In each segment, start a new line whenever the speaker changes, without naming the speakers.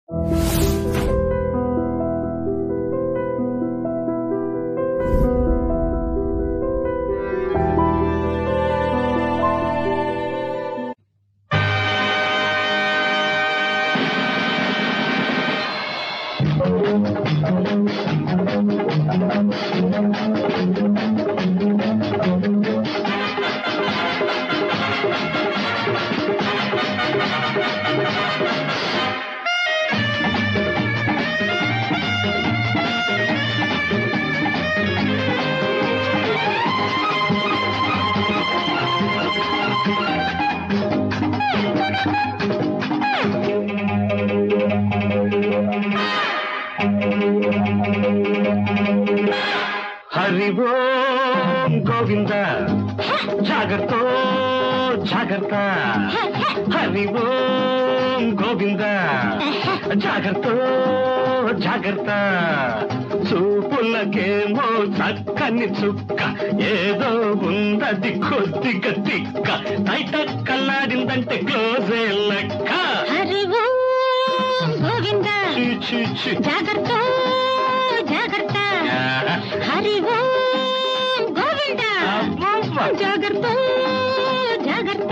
హరి ఓం గోవింద జాగ్రత్త జాగ్రత్త హరి ఓం గోవింద జాగ్రత్త జాగ్రత్త చూపులకేమో చక్కని చుక్క ఏదో ఉందది కొద్దిగా తిక్క బయట కల్లాడిందంటే క్లోజే లెక్క
హరి ఓం గోవింద
చి, చి, చి.
జాగ్రత్త జాగ్రత్త హరి ఓం గోవింద
అబ్బబ్బ.
జాగ్రత్త జాగ్రత్త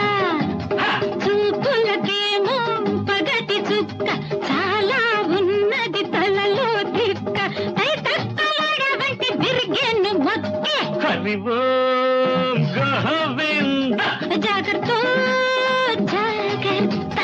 చూపులకేమో పగటి చుక్క చాలా ఉన్నది తలలో తిక్క తైతక్కలాడవంటి విరిగేను మొక్కే
హరి ఓం గోవింద
జాగ్రత్త జాగ్రత్త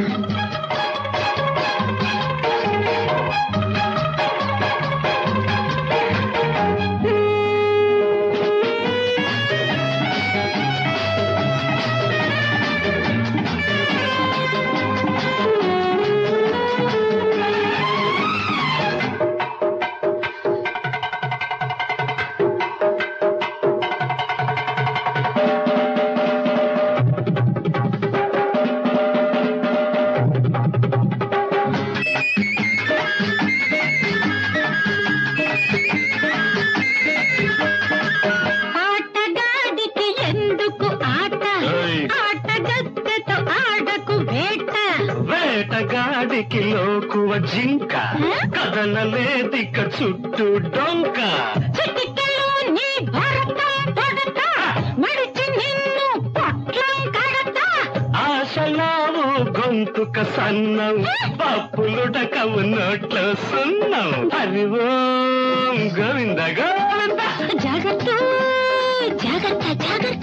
ఆటగాడికి ఎందుకు ఆట
ఏయ్.
ఆటగత్తెతో ఆడకు వేట
వేటగాడికి లోకువ జింక కదలలేదిక చుట్టూ డొంక
చిటికెలో నీ భరతం పడతా మడిచి నిన్ను పొట్లం కడతా
ఆశలావు గొంతుక సన్నం పప్పులుడకవు నోట్లో సున్నం హరి ఓం గోవింద గోవింద
జాగ్రత్త జాగ్రత్త జాగ్రత్త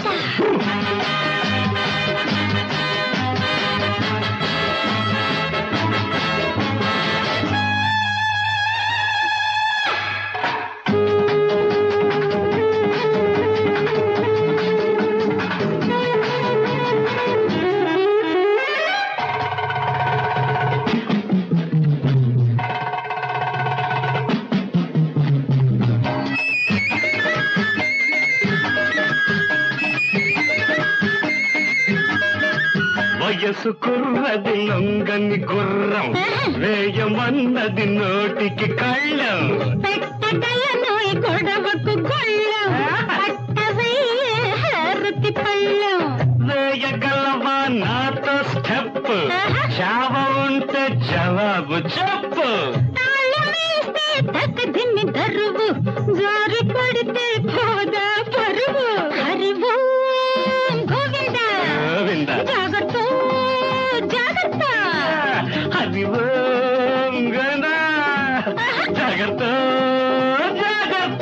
వయసు కుర్రది లొంగని గుర్రం వేయమన్నది నోటికి కళ్ళం
పెట్టగలను ఈ గొడవకు గొళ్ళం పట్టవయ్యే హారతి పళ్ళం
వేయగలవా నాతో స్టెప్ చావ ఉంటే జవాబు చెప్పు
తాళమేస్తే తక్కదిన్ని దరువు జారి పడితే పోదా పరువు హరి ఓం గోవింద
గోవింద
జాగ్రత్త జాగ్రత్త
హరి ఓం గోవింద జాగ్రత్త జాగ్రత్త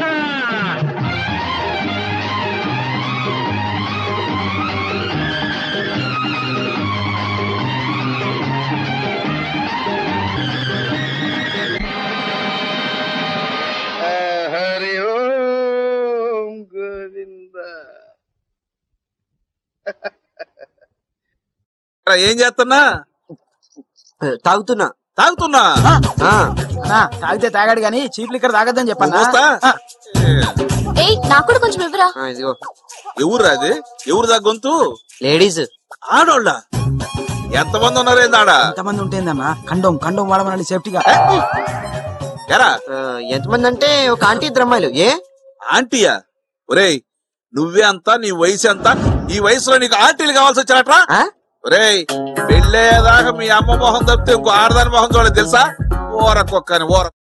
హరి ఓం గోవింద
రా, ఏం చేస్తున్నా
తాగుతున్నా
తాగుతున్నా
ఆ,
అన్నా, తాగితే తాగాడు గాని చీప్ లిక్కర్ తాగద్దని చెప్పన్నా
మోస్తా
ఆ,
ఏయ్ నాకు కూడా కొంచెం ఇవ్వరా
ఆ, ఇదిగో
ఎవరు అది ఎవరు దా గొంతు
లేడీస్
ఆడోళ్ళ ఎంతమంది ఉన్నారు ఏందాడ
ఎంతమంది ఉంటుందన్నా కండోం కండోం వాడమనండి సేఫ్టీగా
ఎరా
ఆ, ఎంతమంది అంటే ఒక ఆంటీ ఇద్దరు అమ్మాయిలు ఏ
ఆంటీయా ఒరేయ్ నువ్వే అంతా నీ వయసు ఎంత ఈ వయసులో నీకు ఆంటీలు కావాల్సి వచ్చారట్రా
ఆ?
ఒరేయ్ పెళ్ళేదాకా మీ అమ్మ మొహం తప్పితే ఇంకో ఆడదాని మొహం చూడలేదు తెలుసా ఓర కుక్కని ఓర